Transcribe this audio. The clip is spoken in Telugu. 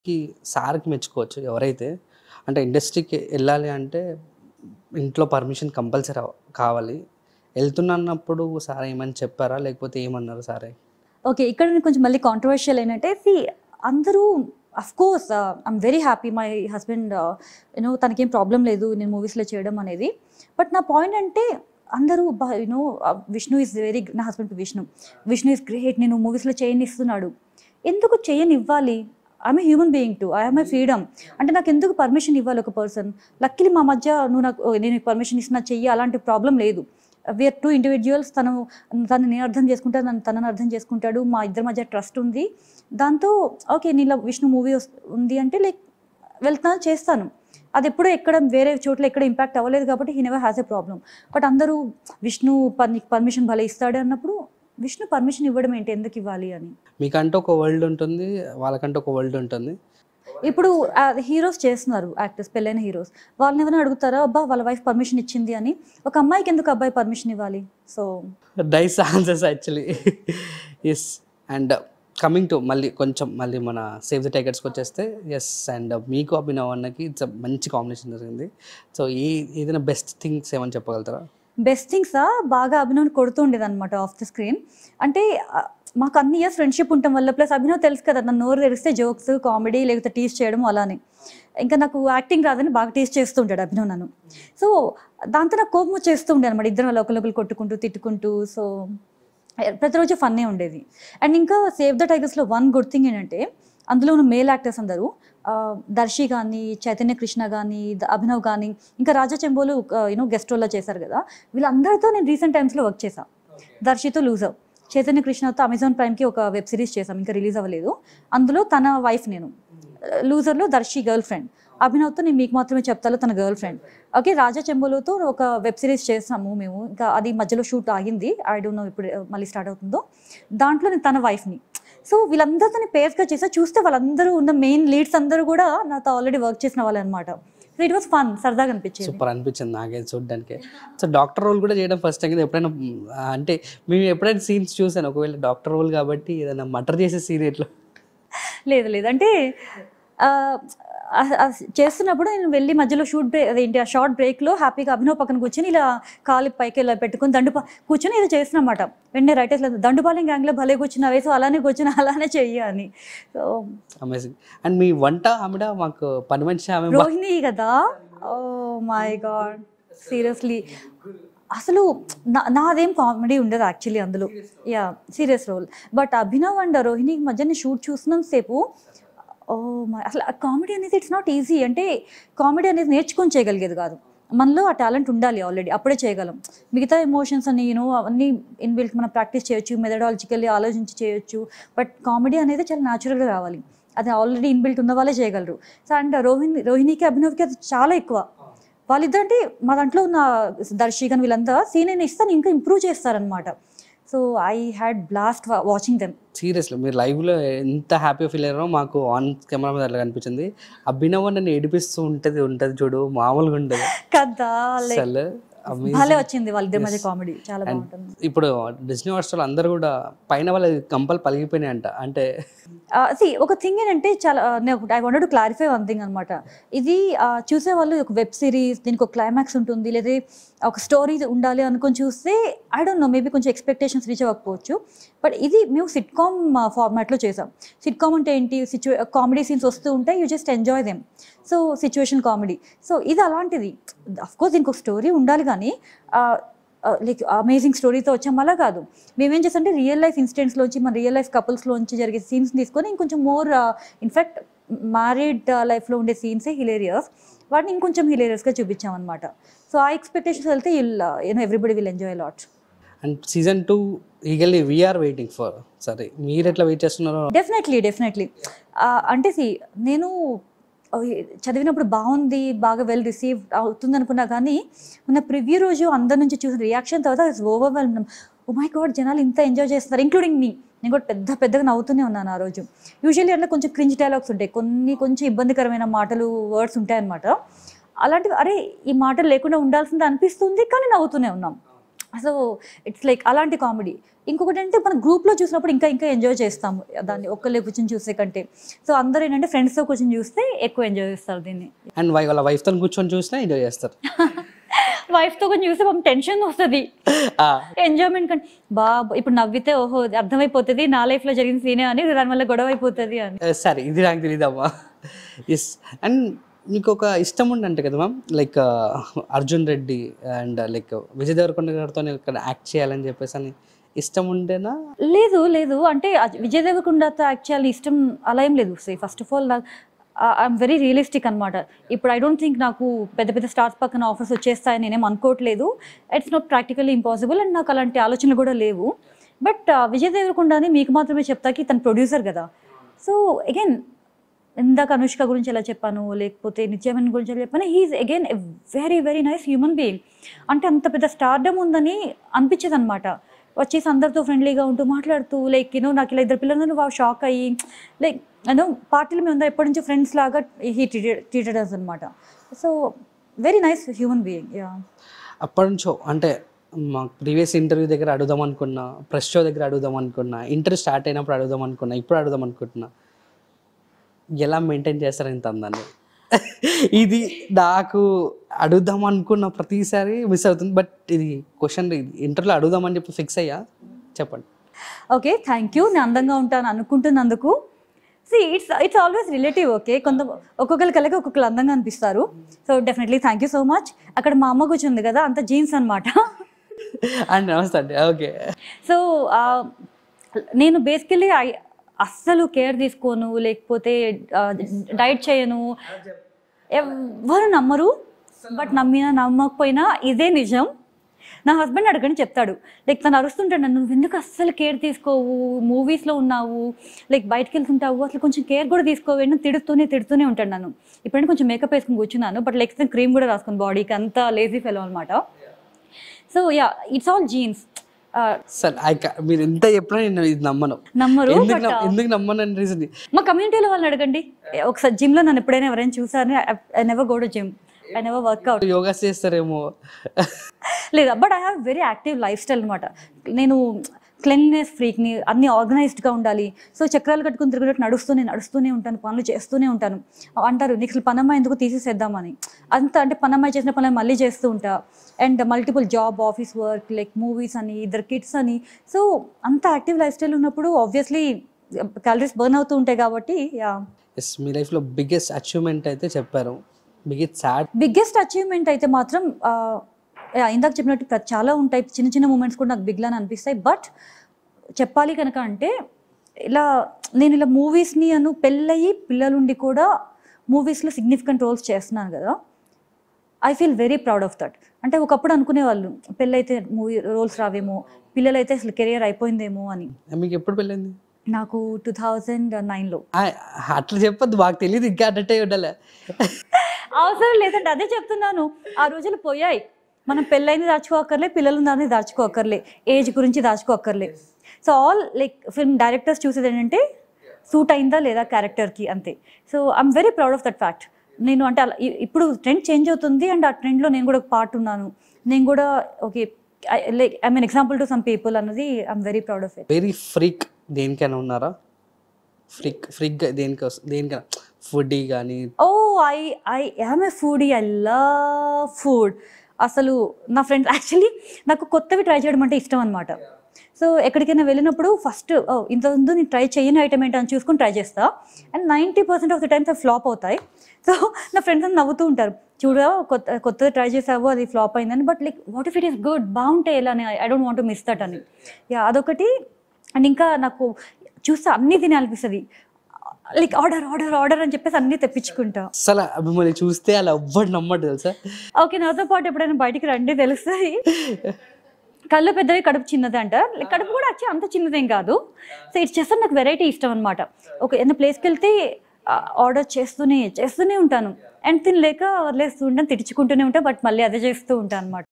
కి సార్‌కి మెచ్చుకోవచ్చు ఎవరైతే. అంటే ఇండస్ట్రీకి ఎళ్ళాలి అంటే ఇంట్లో పర్మిషన్ కంపల్సరీ అవ కావాలి. ఎళ్తున్నన్నప్పుడు సార్ ఏమని చెప్పారా? లేకపోతే ఏమన్నారు సారే? ఓకే. ఇక్కడ నేను కొంచెం మళ్ళీ కాంట్రోవర్షియల్ ఏంటంటే సీ అందరూ of course ah, I'm very happy my husband you know తనకేం ప్రాబ్లమ్ లేదు నేను మూవీస్‌లో చేయడం అనేది. బట్ నా పాయింట్ అంటే అందరూ బ you know Vishnu is very నా husband Vishnu. Vishnu is great నేను మూవీస్‌లో చేయనిస్తున్నాడు. ఎందుకు చేయనివ్వాలి? I'm a human being too. I have my freedom. అంటే నాకు ఎందుకు పర్మిషన్ ఇవ్వాలి ఒక పర్సన్? లక్కీలీ మా మధ్య నువ్వు నాకు నేను నీకు పర్మిషన్ ఇస్తున్నా చెయ్యి అలాంటి ప్రాబ్లమ్ లేదు. వి ఆర్ టూ ఇండివిడ్యువల్స్ తను తనని నేను అర్థం చేసుకుంటా నన్ను తనని అర్థం చేసుకుంటాడు. మా ఇద్దరి మధ్య ట్రస్ట్ ఉంది. దాంతో ఓకే నీలో విష్ణు మూవీ వస్ ఉంది అంటే లైక్ వెళ్తున్నాను చేస్తాను. అది ఎప్పుడూ ఎక్కడ వేరే చోట్ల ఎక్కడ ఇంపాక్ట్ అవ్వలేదు కాబట్టి he never has a problem. But అందరూ విష్ణు పర్ నీకు పర్మిషన్ భలే ఇస్తాడు అన్నప్పుడు విష్ణు పర్మిషన్ ఇవ్వడం ఏంటి? ఎందుకు ఇవ్వాలి అని. మీకంటూ ఒక వరల్డ్ ఉంటుంది. వాళ్ళకంటూ ఒక వరల్డ్ ఉంటుంది. ఇప్పుడు ఆహ్, హీరోస్ చేస్తున్నారు యాక్టర్స్ పెళ్ళైన హీరోస్. వాళ్ళని ఎవరైనా అడుగుతారా? అబ్బా! వాళ్ళ వైఫ్ పర్మిషన్ ఇచ్చింది అని. ఒక అమ్మాయికి ఎందుకు అబ్బాయి పర్మిషన్ ఇవ్వాలి? So nice answers actually. Yes. And coming to మళ్ళీ కొంచెం మళ్ళీ మన సేవ్ ది టైగర్స్‌కి వచ్చేస్తే యెస్ అండ్ మీకు అభినవ్ అన్నకి ఇట్స్ మంచి కాంబినేషన్ జరిగింది. సో ఏ ఏదైనా బెస్ట్ థింగ్స్ ఏమని చెప్పగలుగుతారా? బెస్ట్ థింగ్సా బాగా అభినవ్‌ని కొడుతూ ఉండేదన్నమాట ఆఫ్ ద స్క్రీన్. అంటే ఆహ్, మాకు అన్ని ఇయర్స్ ఫ్రెండ్‌షిప్ ఉండటం వల్ల ప్లస్ అభినవ్ తెలుసు కదా నన్ను నోరు తెరిస్తే జోక్స్, కామెడీ లేకపోతే టీజ్ చేయడం అలానే. ఇంకా నాకు యాక్టింగ్ రాదని బాగా టీజ్ చేస్తూ ఉంటాడు అభినవ్ నన్ను. సో దాంతో నాకు కోపం వచ్చేస్తూ ఉండే అనమాట. ఇద్దరం అలా ఒకళ్ళొకళ్ళు కొట్టుకుంటూ, తిట్టుకుంటూ సో ప్రతిరోజు ఫన్నే ఉండేది. అండ్ ఇంకా సేవ్ ద టైగర్స్‌లో వన్ గుడ్ థింగ్ ఏంటంటే అందులో ఉన్న మేల్ యాక్టర్స్ అందరూ ఆహ్, దర్శి గాని, చైతన్య కృష్ణ గాని, ద అభినవ్ గాని, ఇంకా రాజా చెంబోలు ఆహ్, యూ నో గెస్ట్ రోల్‌లో చేశారు కదా! వీళ్ళందరితో నేను రీసెంట్ టైమ్స్‌లో వర్క్ చేశా. దర్శితో లూజర్. చైతన్య కృష్ణతో అమెజాన్ ప్రైమ్‌కి ఒక వెబ్ సిరీస్ చేశాం. ఇంకా రిలీజ్ అవ్వలేదు. అందులో తన వైఫ్ నేను. లూజర్‌లో దర్శి గర్ల్ ఫ్రెండ్. అభినవ్‌తో నేను మీకు మాత్రమే చెప్తాలో తన గర్ల్ ఫ్రెండ్. ఓకే. రాజా చెంబోలుతో ఒక వెబ్ సిరీస్ చేసాము మేము. ఇంకా అది మధ్యలో షూట్ ఆగింది. ఐ డోంట్ నో ఇప్పుడు మళ్ళీ స్టార్ట్ అవుతుందో. దాంట్లో నేను తన వైఫ్‌ని. సో వీళ్ళందరితోని పేర్స్‌గా చేశా. చూస్తే వాళ్ళందరూ ఉన్న మెయిన్ లీడ్స్ అందరూ కూడా నాతో ఆల్రెడీ వర్క్ చేసిన వాళ్ళే అనమాట. సో ఇట్ వాస్ ఫన్ సరదాగా అనిపించేది. సూపర్ అనిపించింది నాకైతే చూడడానికి. సో డాక్టర్ రోల్ కూడా చేయడం ఫస్ట్ టైం కదా! ఎప్పుడైనా ఆహ్, అంటే మేము ఎప్పుడైనా సీన్స్ చూసాను. ఒకవేళ డాక్టర్ రోల్ కాబట్టి ఏదైనా మర్డర్ చేసే సీన్ ఎట్లా? లేదు లేదు. అంటే ఆహ్, ఆహ్, ఆహ్, చేస్తున్నప్పుడు నేను వెళ్ళి మధ్యలో షూట్ బ్రే అదేంటి ఆ షార్ట్ బ్రేక్‌లో హ్యాపీగా అభినవ్ పక్కన కూర్చొని ఇలా కాలు పైకి ఇలా పెట్టుకొని దండుప కూర్చొని ఏదో చేస్తున్నమాట. వెంటనే రైటర్స్ దండుపాలెం గ్యాంగ్‌లో భలే కూర్చున్నావే సో అలానే కూర్చొని అలానే చెయ్యి అని. So amazing. అండ్ మీ వంట ఆవిడ మాకు పని మనిషి ఆమె బా రోహిణి కదా! ఓహ్ మై గాడ్! సీరియస్లీ అసలు నా నాదేం కామెడీ ఉండదు యాక్చువల్లీ అందులో. Yeah! Serious role. But Abhinav and Rohini మధ్య నేను షూట్ చూస్తున్నంత సేపు ఓహ్ మై అసలు ఆ కామెడీ అనేది ఇట్స్ నాట్ ఈజీ. అంటే కామెడీ అనేది నేర్చుకొని చేయగలిగేది కాదు. మనలో ఆ టాలెంట్ ఉండాలి ఆల్రెడీ. అప్పుడే చేయగలం. మిగతా ఎమోషన్స్ అని యూ నో అవన్నీ ఇన్‌బిల్ట్ మనం ప్రాక్టీస్ చేయొచ్చు. మెథడాలజికల్లీ ఆలోచించి చేయొచ్చు. బట్ కామెడీ అనేది చాలా న్యాచురల్‌గా రావాలి. అది ఆల్రెడీ ఇన్‌బిల్ట్ ఉన్న వాళ్ళే చేయగలరు. సో అండ్ రోహిణి రోహిణికి, అభినవ్‌కి అది చాలా ఎక్కువ. వాళ్ళిద్దరు అంటే మా దాంట్లో ఉన్న దర్శి గాని వీళ్ళంతా సీన్ నేను ఇస్తాను ఇంకా ఇంప్రూవ్ చేస్తారనమాట. సో ఐ హ్యాడ్ బ్లాస్ట్ వ వాచింగ్ దెమ్. సీరియస్‌లీ మీరు లైవ్‌లో ఎంత హ్యాపీగా ఫీల్ అయ్యారో మాకు ఆన్ కెమెరా మీద అట్లా కనిపించింది. అభినవ్ నన్ను ఏడిపిస్తూ ఉంటది ఉంటది చూడు మామూలుగా ఉండదు. కదా! లైక్ అసలు భలే అమేజింగ్. వచ్చింది వాళ్ళిద్దరి మధ్య యెస్. కామెడీ. చాలా అండ్ బాగుంటుంది. ఇప్పుడు డిస్నీ హాట్‌స్టార్‌లో అందరూ కూడా పైన వాళ్ళ కంపలు పలిగిపోయినాయంట. అంటే ఆహ్, సీ ఒక థింగ్ ఏంటంటే చాలా నేను I wanted to clarify one thing అనమాట. ఇది ఆహ్, చూసేవాళ్ళు ఒక వెబ్ సిరీస్ దీనికి ఒక క్లైమాక్స్ ఉంటుంది. లేదా ఒక స్టోరీ ఉండాలి అనుకొని చూస్తే ఐ డోంట్ నో మేబీ కొంచెం ఎక్స్‌పెక్టేషన్స్ రీచ్ అవ్వకపోవచ్చు. బట్ ఇది మేము సిట్‌కామ్ ఫార్మాట్‌లో చేసాం. సిట్‌కామ్ అంటే ఏంటి? సిట్యు కామెడీ సీన్స్ వస్తూ ఉంటాయి. You just enjoy them. So situation comedy. So ఇది అలాంటిది. అఫ్‌కోర్స్ దీనికి ఒక స్టోరీ ఉండాలి కానీ ఆహ్, ఆహ్, లైక్ అమేజింగ్ స్టోరీతో వచ్చాం అలా కాదు. మేమేం చేసామంటే రియల్ లైఫ్ ఇన్సిడెంట్స్‌లోంచి మన రియల్ లైఫ్ కపుల్స్‌లోంచి జరిగే సీన్స్‌ని తీసుకొని ఇంకొంచెం మోర్ ఇన్‌ఫాక్ట్ మ్యారీడ్ లైఫ్‌లో ఉండే సీన్సే హిలేరియస్. వాటిని ఇంకొంచెం హిలేరియస్‌గా చూపించామనమాట. సో ఆ ఎక్స్‌పెక్టేషన్స్ వెళ్తే you'll you know everybody will enjoy lot. And season 2 eagerly we are waiting for. సరే మీరు ఎట్లా వెయిట్ చేస్తున్నారో డెఫినెట్లీ. డెఫినెట్లీ. ఆహ్, అంటే సీ నేను ఆహ్, చదివినప్పుడు బావుంది. బాగా వెల్ రిసీవ్ అవుతుందనుకున్నా కానీ మొన్న ప్రివ్యూ రోజు అందరి నుంచి చూసిన రియాక్షన్ తర్వాత it's overwhelmed. Oh my god! జనాలు ఇంత ఎంజాయ్ చేస్తున్నారు. Including me. నేను కూడా పెద్ద పెద్దగా నవ్వుతూనే ఉన్నాను ఆ రోజు. యూజువల్లీ అట్లా కొంచెం క్రింజ్ డైలాగ్స్ ఉంటాయి. కొన్ని కొంచెం ఇబ్బందికరమైన మాటలు, వర్డ్స్ ఉంటాయన్నమాట. అలాంటివి అరే! ఈ మాటలు లేకుండా ఉండాల్సిందే అనిపిస్తుంది. కానీ నవ్వుతూనే ఉన్నాం. సో ఇట్స్ లైక్ అలాంటి కామెడీ ఇంకొకటి అంటే మనం గ్రూప్లో చూసినప్పుడు ఇంకా ఇంకా ఎంజాయ్ చేస్తాము దాన్ని ఒక్కళ్ళే కూర్చొని చూసే కంటే సో అందరూ ఏంటంటే ఫ్రెండ్స్తో కూర్చొని చూస్తే ఎక్కువ ఎంజాయ్ చేస్తారు దీన్ని అండ్ వాళ్ళ వైఫ్తో కూర్చొని చూసినా ఎంజాయ్ చేస్తారు వైఫ్తో కొంచెం చూస్తే పాపం టెన్షన్ వస్తుంది ఆ, ఎంజాయ్మెంట్ కంటే బాబు ఇప్పుడు నవ్వితే ఓహో ఇది అర్థమైపోతుంది నా లైఫ్లో జరిగిన సీనే అని దానివల్ల గొడవ అయిపోతుంది అని ఏ, సరే ఇది నాకు తెలియదమ్మా ఎస్ అండ్ మీకు ఒక ఇష్టం ఉండంటే కదా ma'am like Arjun Reddy and like Vijay Devarakonda గారితో ఇక్కడ యాక్ట్ చేయాలని చెప్పేసి అని ఇష్టం ఉండేనా లేదు లేదు అంటే అజ్- విజయ్ దేవరకొండతో యాక్ట్ చేయాలని ఇష్టం అలా ఏం లేదు సే ఫస్ట్ ఆఫ్ ఆల్ నాకు ఐఎమ్ వెరీ రియలిస్టిక్ అనమాట ఇప్పుడు ఐ డోంట్ థింక్ నాకు పెద్ద పెద్ద స్టార్స్ పక్కన ఆఫర్స్ వచ్చేస్తాయని నేనేం అనుకోవట్లేదు it's not practically impossible and నాకు అలాంటి ఆలోచనలు కూడా లేవు బట్ విజయ్ దేవరకొండని మీకు మాత్రమే చెప్తాకి తన ప్రొడ్యూసర్ కదా సో అగైన్ ఇందాక అనుష్క గురించి ఎలా చెప్పాను లేకపోతే నిత్యమన్ గురించి ఎలా చెప్పాను he's again a very very nice human being అంటే అంత పెద్ద స్టార్డమ్ ఉందని అనిపించదు అనమాట వచ్చేసి అందరితో ఫ్రెండ్లీగా ఉంటూ మాట్లాడుతూ లైక్ యూనో నాకు ఇలా ఇద్దరు పిల్లలు బాగా షాక్ అయ్యి లైక్ యూనో పార్టీలు మేము ఎప్పటి నుంచో ఫ్రెండ్స్ లాగా హీ ట్రీటెడ్ ట్రీటెడ్ అస్ అనమాట so very nice human being yeah అప్పటి నుంచో అంటే మా ప్రీవియస్ ఇంటర్వ్యూ దగ్గర అడుగుదాం అనుకున్నా ప్రెస్ షో దగ్గర అడుగుదాం అనుకున్నా ఇంటర్వ్యూ స్టార్ట్ అయినప్పుడు అడుగుదాం అనుకున్నా ఇప్పుడు అడుగుదాం అనుకుంటున్నా ఎలా మెయింటైన్ చేస్తారు ఇంత అందాన్ని ఇది నాకు అడుగుదాం అనుకున్న ప్రతిసారి మిస్ అవుతుంది బట్ ఇది క్వశ్చన్ ఇంటర్వ్యూలో అడుగుదామని చెప్పి ఫిక్స్ అయ్యా చెప్పండి ఓకే థ్యాంక్ యూ నేను అందంగా ఉంటాను అనుకుంటున్నందుకు see it's it's always relative okay కొంత ఒక్కొక్కరి కలిగి ఒక్కొక్కరు అందంగా అనిపిస్తారు so definitely thank you so much అక్కడ మా అమ్మ కూర్చుంది కదా అంత జీన్స్ అనమాట అండ్ నమస్తే అండి ఓకే సో నేను బేసికలీ అస్సలు కేర్ తీసుకోను లేకపోతే డైట్ చేయను ఎవ్వరు నమ్మరు బట్ నమ్మినా నమ్మకపోయినా ఇదే నిజం నా హస్బెండ్ అడగని చెప్తాడు లైక్ తను అరుస్తుంటాడు నన్ను నువ్వు ఎందుకు అస్సలు కేర్ తీసుకోవు మూవీస్లో ఉన్నావు లైక్ బయటకు వెళ్తుంటావు అసలు కొంచెం కేర్ కూడా తీసుకోవు అని తిడుతూనే తిడుతూనే ఉంటాడు నన్ను ఇప్పుడంటే కొంచెం మేకప్ వేసుకుని కూర్చున్నాను బట్ లైక్ క్రీమ్ కూడా రాసుకుని బాడీకి అంత లేజీ ఫెలో అనమాట so yeah it's all genes sir I మీరు ఎంత చెప్పినా నేను ఇది నమ్మను నమ్మరు ఎందుకు but, నమ్మ- ఎందుకు నమ్మను అని రీజన్ మా కమ్యూనిటీలో వాళ్ళని అడగండి ఒకసారి జిమ్ లో నన్ను ఎప్పుడైనా ఎవరైనా చూసారని I never go to gym I never workout యోగా చేస్తారేమో లేదా but I have very active lifestyle అనమాట నేను క్లెన్లీనెస్ ఫ్రీక్ని అన్ని ఆర్గనైజ్డ్గా ఉండాలి సో చక్రాలు కట్టుకుని తిరిగినట్టు నడుస్తూనే నడుస్తూనే ఉంటాను పనులు చేస్తూనే ఉంటాను అంటారు నీకు అసలు పనమ్మాయి ఎందుకు తీసేసేద్దామని అంత అంటే పనమ్మాయి చేసిన పనులు మళ్ళీ చేస్తూ ఉంటా and multiple job office work like movies అని ఇద్దరు కిడ్స్ అని సో అంత యాక్టివ్ లైఫ్ స్టైల్ ఉన్నప్పుడు ఆబ్వియస్లీ క్యాలరీస్ బర్న్ అవుతూ ఉంటాయి కాబట్టి యా ఎస్ మీ లైఫ్లో బిగ్గెస్ట్ అచీవ్మెంట్ అయితే చెప్పారు బిగ్గెస్ట్ సాడ్ బిగ్గెస్ట్ అచీవ్మెంట్ అయితే మాత్రం ఆ, యా, ఇందాక చెప్పినట్టు ప్ర- చాలా ఉంటాయి చిన్న చిన్న మూమెంట్స్ కూడా నాకు బిగ్లా అనిపిస్తాయి బట్ చెప్పాలి కనుక అంటే ఇలా నేను ఇలా మూవీస్ని అను పెళ్ళయి పిల్లలుండి కూడా మూవీస్లో సిగ్నిఫికెంట్ రోల్స్ చేస్తున్నాను కదా I feel very proud of that అంటే ఒకప్పుడు అనుకునేవాళ్ళు పెళ్ళైతే మూవీ రోల్స్ రావేమో పిల్లలైతే అసలు కెరియర్ అయిపోయిందేమో అని మీకు ఎప్పుడు పెళ్ళింది నాకు టూ థౌజండ్ నైన్లో ఆ, అట్లా చెప్పొద్దు మాకు తెలియదు ఇంకా అడ్డటే ఉండాలి అవసరం లేదంటే అదే చెప్తున్నాను ఆ రోజులు పోయాయి మనం పెళ్ళైంది దాచుకోకర్లే పిల్లలు దాన్ని దాచుకోకర్లే ఏజ్ గురించి దాచుకోకర్లే so all like film directors చూసేది ఏంటంటే సూట్ అయిందా లేదా క్యారెక్టర్కి అంతే so I'm very proud of that fact నేను అంటే అలా ఇ- ఇప్పుడు ట్రెండ్ చేంజ్ అవుతుంది అండ్ ఆ ట్రెండ్లో నేను కూడా ఒక పార్ట్ ఉన్నాను నేను కూడా okay like I mean example to some people అన్నది I'm very proud of it very freak దేనికైనా ఉన్నారా ఫ్రీక్ ఫ్రీక్ దేనికి దేనికైనా ఫుడ్ కానీ oh I I am a food I love food అసలు నా ఫ్రెండ్స్ యాక్చువల్లీ నాకు కొత్తవి ట్రై చేయడం అంటే ఇష్టం అనమాట సో ఎక్కడికైనా వెళ్ళినప్పుడు ఫస్ట్ ఇంత ముందు నేను ట్రై చేయని ఐటమ్ ఏంటని చూసుకొని ట్రై చేస్తా and ninety percent of the times అవి ఫ్లాప్ అవుతాయి సో నా ఫ్రెండ్స్ అని నవ్వుతూ ఉంటారు చూడ కొత్త కొత్తది ట్రై చేసావు అది ఫ్లాప్ అయిందని but like what if it is good బాగుంటాయి ఇలా అని I don't want miss that అని యా అదొకటి అండ్ ఇంకా నాకు చూస్తే అన్నీ తినాలనిపిస్తుంది లైక్ ఆర్డర్ ఆర్డర్ ఆర్డర్ అని చెప్పేసి అన్నీ తెప్పించుకుంటా అసలు మిమ్మల్ని చూస్తే అలా ఎవ్వడు నమ్మడు తెలుసా ఓకే నాతో పాటు ఎప్పుడైనా బయటికి రండి తెలుస్తుంది కళ్ళు పెద్దవి కడుపు చిన్నది అంట Like, కడుపు కూడా వచ్చి అంత చిన్నదేం కాదు సో ఇట్స్ చేస్తే నాకు వెరైటీ ఇష్టం అనమాట ఒక ఏదైనా ప్లేస్కి వెళ్తే ఆర్డర్ చేస్తూనే చేస్తూనే ఉంటాను అండ్ తినలేక వదిలేస్తూ ఉంటాను తిట్టుకుంటూనే ఉంటాను బట్ మళ్ళీ అదే చేస్తూ ఉంటాను అనమాట